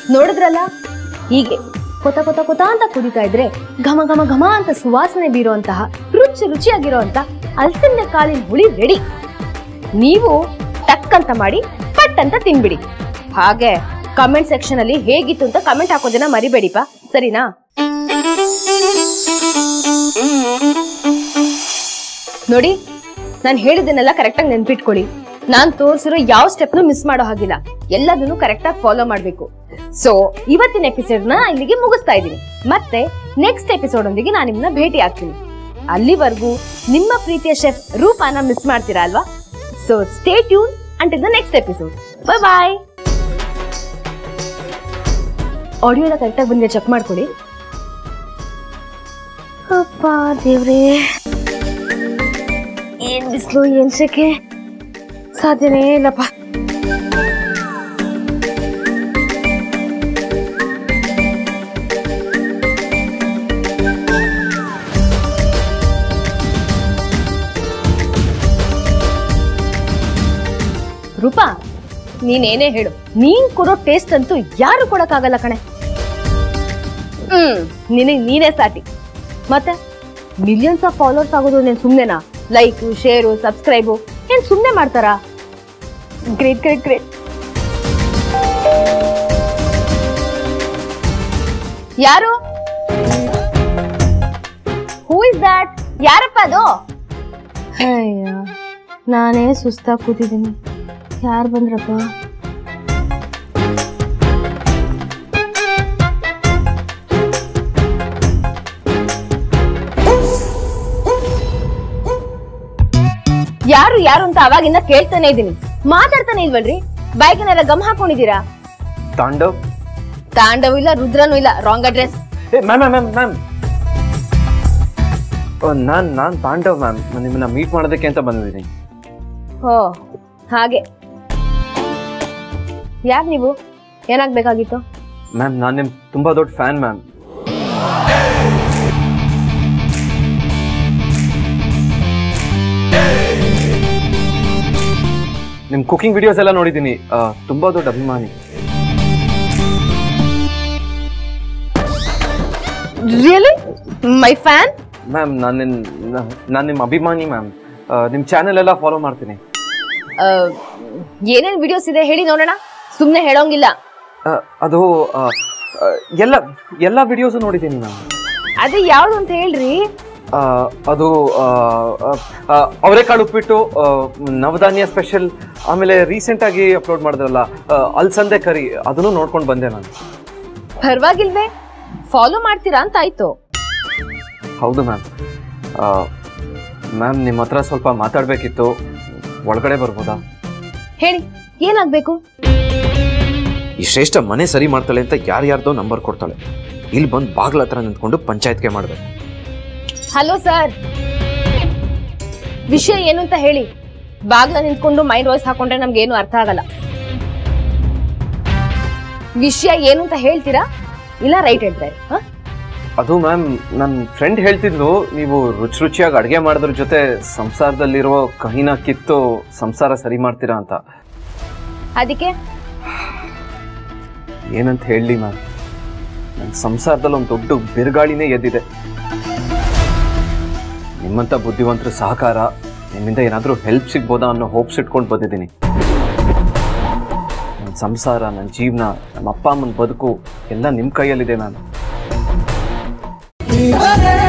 ನೋಡಿದ್ರಲ್ಲ ಹೀಗೆ ಕೊತ ಕೊತ ಕೊತ ಅಂತ ಕುಡಿತಾ ಇದ್ರೆ ಘಮ ಘಮ ಘಮ ಅಂತ ಸುವಾಸನೆ ಬೀರುವಂತಹ ರುಚಿ ರುಚಿಯಾಗಿರುವಂತ ಅಲಸಂದೆ ಕಾಳಿನ ಹುಳಿ ರೆಡಿ ನೀವು ಟಕ್ ಅಂತ ಮಾಡಿ ಪಟ್ ಅಂತ ತಿನ್ಬಿಡಿ ಹಾಗೆ ಕಮೆಂಟ್ ಸೆಕ್ಷನ್ ಅಲ್ಲಿ ಹೇಗಿತ್ತು ಅಂತ ಕಮೆಂಟ್ ಹಾಕೋದನ್ನ ಮರಿಬೇಡಿಪ್ಪ ಸರಿನಾ ನೋಡಿ ನಾನು ಹೇಳಿದ್ದನ್ನೆಲ್ಲ ಕರೆಕ್ಟಾಗಿ ನೆನ್ಪಿಟ್ಕೊಳ್ಳಿ ನಾನ್ ತೋರಿಸಿರೋ ಯಾವ ಸ್ಟೆಪ್ನು ಮಿಸ್ ಮಾಡೋ ಹಾಗಿಲ್ಲ ಎಲ್ಲದನ್ನು ಕರೆಕ್ಟಾಗಿ ಫಾಲೋ ಮಾಡಬೇಕು ಸೊ ಇವತ್ತಿನ ಎಪಿಸೋಡ್ ನ ಇಲ್ಲಿಗೆ ಮುಗಿಸ್ತಾ ಇದ್ದೀನಿ ಮತ್ತೆ ನೆಕ್ಸ್ಟ್ ಎಪಿಸೋಡ್ ಒಂದಿಗೆ ನಾನು ನಿಮ್ಮನ್ನ ಭೇಟಿ ಆಗ್ತೀನಿ ಅಲ್ಲಿವರೆಗೂ ನಿಮ್ಮ ಪ್ರೀತಿಯ ಶೆಫ್ ರೂಪಾನ ಮಿಸ್ ಮಾಡ್ತೀರಾ ಅಲ್ವಾ so stay tune until the next episode bye bye audio ಎಲ್ಲ ಕರೆಕ್ಟಾಗಿ ಬಂದಿದೆ ಚೆಕ್ ಮಾಡ್ಕೊಳ್ಳಿ ಅಪ್ಪ ದೇವ್ರೇ ಏನ್ ಬಿಸಿಲು ಏನ್ ಸೆಕೆ ಸಾಧ್ಯನೇ ಇಲ್ಲಪ್ಪ ರೂಪಾ ನೀನೇನೇ ಹೇಳು ನೀನ್ ಕೊಡೋ ಟೇಸ್ಟ್ ಅಂತೂ ಯಾರು ಕೊಡಕ್ಕಾಗಲ್ಲ ಕಣೆ ಹ್ಮ್ ನಿನಗ್ ನೀನೇ ಸಾಟಿ ಮತ್ತೆ ಮಿಲಿಯನ್ಸ್ ಆಫ್ ಫಾಲೋವರ್ಸ್ ಆಗೋದು ನೀನ್ ಸುಮ್ನೆನಾ ಲೈಕ್ ಶೇರು ಸಬ್ಸ್ಕ್ರೈಬು ಏನ್ ಸುಮ್ನೆ ಮಾಡ್ತಾರಾ ಗ್ರೇಟ್ ಗ್ರೇಟ್ ಗ್ರೇಟ್ ಯಾರು ಹೂ ಇಸ್ ದ್ಯಾಟ್ ಯಾರಪ್ಪ ಅದು ಅಯ್ಯ ನಾನೇ ಸುಸ್ತಾಗಿ ಕೂತಿದ್ದೀನಿ ಯಾರು ಬಂದ್ರಪ್ಪ ಯಾರು ಯಾರು ಅಂತ ಅವಾಗಿಂದ ಕೇಳ್ತಾನೆ ಇದ್ದೀನಿ ಮಾತಾಡ್ತಾನೆ ಇಲ್ವಲ್ರಿ ಬೈಕ್ನೆಲ್ಲ ಗಮ್ ಹಾಕೊಂಡಿದ್ದೀರಾ ತಾಂಡವ್ ತಾಂಡವ್ ಇಲ್ಲ ರುದ್ರನೂ ಇಲ್ಲ ರಾಂಗ್ ಅಡ್ರೆಸ್ ಏ ಮ್ಯಾಮ್ ಮ್ಯಾಮ್ ಮ್ಯಾಮ್ ನಾನ್ ನಾನ್ ತಾಂಡವ್ ಮ್ಯಾಮ್ ನಿಮ್ಮನ್ನ ಮೀಟ್ ಮಾಡೋದಕ್ಕೆ ಅಂತ ಬಂದಿದ್ದೀನಿ ಹೋ ಹಾಗೆ ಯಾರು ನೀವು ಏನಾಗ್ಬೇಕಾಗಿತ್ತು ಮ್ಯಾಮ್ ನಾನು ನಿಮ್ ತುಂಬಾ ದೊಡ್ಡ ಫ್ಯಾನ್ ಮ್ಯಾಮ್ ನಿಮ್ ಕುಕಿಂಗ್ ವಿಡಿಯೋಸ್ ಎಲ್ಲ ನೋಡಿದ್ದೀನಿ ಆ, ತುಂಬಾ ದೊಡ್ಡ ಅಭಿಮಾನಿ ರಿಯಲಿ ಮೈ ಫ್ಯಾನ್ ಮ್ಯಾಮ್ ನಾನು ನಿನ್ ನಾನು ನಿಮ್ಮ ಅಭಿಮಾನಿ ಮ್ಯಾಮ್ ನಿಮ್ಮ ಚಾನೆಲ್ ಎಲ್ಲ ಫಾಲೋ ಮಾಡ್ತೀನಿ ಏನೇನ್ ವಿಡಿಯೋಸ್ ಇದೆ ಹೇಳಿ ನೋಡೋಣ ಸುಮ್ನೆ ಹೇಳೋಂಗಿಲ್ಲ ಆ, ಅದು ಆ, ಆ, ಎಲ್ಲ ಎಲ್ಲ ವಿಡಿಯೋಸು ನೋಡಿದ್ದೀನಿ ಮ್ಯಾಮ್ ಅದು ಯಾವ್ದು ಅಂತ ಹೇಳ್ರಿ ಆ, ಅದು ಅವರೆಕಾಳು ಉಪ್ಪಿಟ್ಟು ಆ, ನವಧಾನ್ಯ ಸ್ಪೆಷಲ್ ಆಮೇಲೆ ರೀಸೆಂಟ್ ಆಗಿ ಅಪ್ಲೋಡ್ ಮಾಡಿದ್ರಲ್ಲ ಆ, ಅಲ್ಸಂದೆ ಕರಿ ಅದನ್ನು ನೋಡ್ಕೊಂಡು ಬಂದೆ ನಾನು ಪರವಾಗಿಲ್ವೇ ಫಾಲೋ ಮಾಡ್ತೀರಾ ಅಂತ ಆಯ್ತು ಹೌದು ಮ್ಯಾಮ್ ಮ್ಯಾಮ್ ನಿಮ್ಮ ಹತ್ರ ಸ್ವಲ್ಪ ಮಾತಾಡಬೇಕಿತ್ತು ಒಳಗಡೆ ಬರ್ಬೋದಾ ಹೇಳಿ ಏನಾಗ್ಬೇಕು ಈ ಶ್ರೇಷ್ಠ ಮನೆ ಸರಿ ಮಾಡ್ತಾಳೆ ಅಂತ ಯಾರ್ಯಾರ್ದೋ ನಂಬರ್ ಕೊಡ್ತಾಳೆ ಇಲ್ಲಿ ಬಂದು ಬಾಗ್ಲ ಹತ್ರ ನಿಂತ್ಕೊಂಡು ಪಂಚಾಯತ್ಗೆ ಮಾಡ್ಬೇಕು ಹಲೋ ಸರ್ ವಿಷಯ ಏನು ಅಂತ ಹೇಳಿ ಬಾಗ್ಲ ನಿಂತ್ಕೊಂಡು ಮೈಂಡ್ ವಾಯ್ಸ್ ಹಾಕೊಂಡ್ರೆ ನಮ್ಗೆ ಏನು ಅರ್ಥ ಆಗಲ್ಲ ವಿಷಯ ಏನು ಅಂತ ಹೇಳ್ತೀರಾ ಇಲ್ಲ ರೈಟ್ ಹೇಳ್ತಾರೆ ಅದು ಮ್ಯಾಮ್ ನನ್ನ ಫ್ರೆಂಡ್ ಹೇಳ್ತಿದ್ಲು ನೀವು ರುಚಿ ರುಚಿಯಾಗಿ ಅಡುಗೆ ಮಾಡೋದ್ರ ಜೊತೆ ಸಂಸಾರದಲ್ಲಿರುವ ಕಹಿನ ಕಿತ್ತು ಸಂಸಾರ ಸರಿ ಮಾಡ್ತೀರಾ ಅಂತ ಅದಕ್ಕೆ ಏನಂತ ಹೇಳಲಿ ಮ್ಯಾಮ್ ನನ್ನ ಸಂಸಾರದಲ್ಲಿ ಒಂದು ದೊಡ್ಡ ಬಿರುಗಾಳಿನೇ ಎದ್ದಿದೆ ನಿಮ್ಮಂಥ ಬುದ್ಧಿವಂತರ ಸಹಕಾರ ನಿಮ್ಮಿಂದ ಏನಾದರೂ ಹೆಲ್ಪ್ ಸಿಗ್ಬೋದಾ ಅನ್ನೋ ಹೋಪ್ಸ್ ಇಟ್ಕೊಂಡು ಬಂದಿದ್ದೀನಿ ನನ್ನ ಸಂಸಾರ ನನ್ನ ಜೀವನ ನಮ್ಮ ಅಪ್ಪ ಅಮ್ಮನ ಬದುಕು ಎಲ್ಲ ನಿಮ್ಮ ಕೈಯಲ್ಲಿದೆ ಮ್ಯಾಮ್ ಇವರೇ